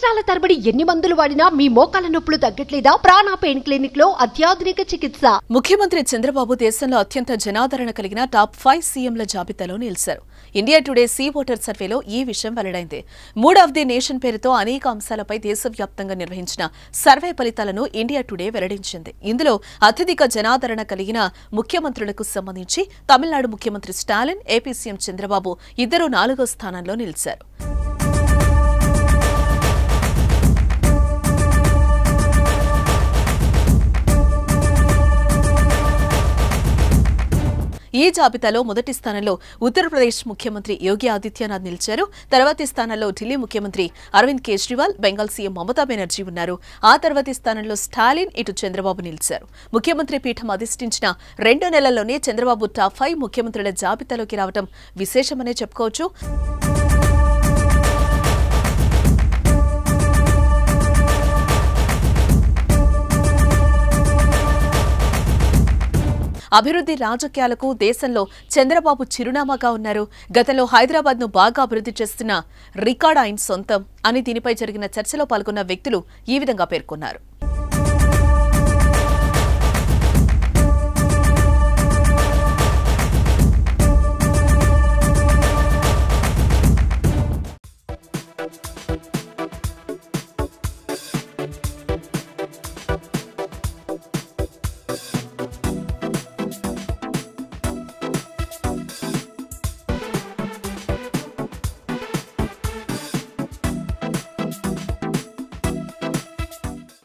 సంవత్సరాల తరబడి ఎన్ని మందులు వాడినా మీ మోకాల నొప్పులు తగ్గట్లేదా ప్రాణ పెయిన్ క్లినిక్ లో అత్యాధునిక చికిత్స ముఖ్యమంత్రి చంద్రబాబు దేశంలో అత్యంత జనాదరణ కలిగిన టాప్ ఫైవ్ సీఎంల జాబితాలో నిలిచారు ఇండియా టుడే సీ ఓటర్ సర్వేలో ఈ విషయం వెల్లడైంది మూడ్ ఆఫ్ ది నేషన్ పేరుతో అనేక అంశాలపై దేశవ్యాప్తంగా నిర్వహించిన సర్వే ఫలితాలను ఇండియా టుడే వెల్లడించింది ఇందులో అత్యధిక జనాదరణ కలిగిన ముఖ్యమంత్రులకు సంబంధించి తమిళనాడు ముఖ్యమంత్రి స్టాలిన్ ఏపీ సీఎం చంద్రబాబు ఇద్దరు నాలుగో స్థానంలో నిలిచారు ఈ జాబితాలో మొదటి స్థానంలో ఉత్తరప్రదేశ్ ముఖ్యమంత్రి యోగి ఆదిత్యనాథ్ నిలిచారు తర్వాతి స్థానంలో ఢిల్లీ ముఖ్యమంత్రి అరవింద్ కేజ్రీవాల్ బెంగాల్ సీఎం మమతా బెనర్జీ ఉన్నారు ఆ తర్వాతి స్థానంలో స్టాలిన్ ఇటు చంద్రబాబు నిలిచారు ముఖ్యమంత్రి పీఠం అధిష్ఠించిన రెండు నెలల్లోనే చంద్రబాబు టాప్ ఫైవ్ ముఖ్యమంత్రుల జాబితాలోకి రావడం విశేషమనే చెప్పుకోవచ్చు అభివృద్ధి రాజకీయాలకు దేశంలో చంద్రబాబు చిరునామాగా ఉన్నారు గతంలో హైదరాబాద్ ను బాగా అభివృద్ధి చేస్తున్న రికార్డ్ ఆయన సొంతం అని దీనిపై జరిగిన చర్చలో పాల్గొన్న వ్యక్తులు ఈ విధంగా పేర్కొన్నారు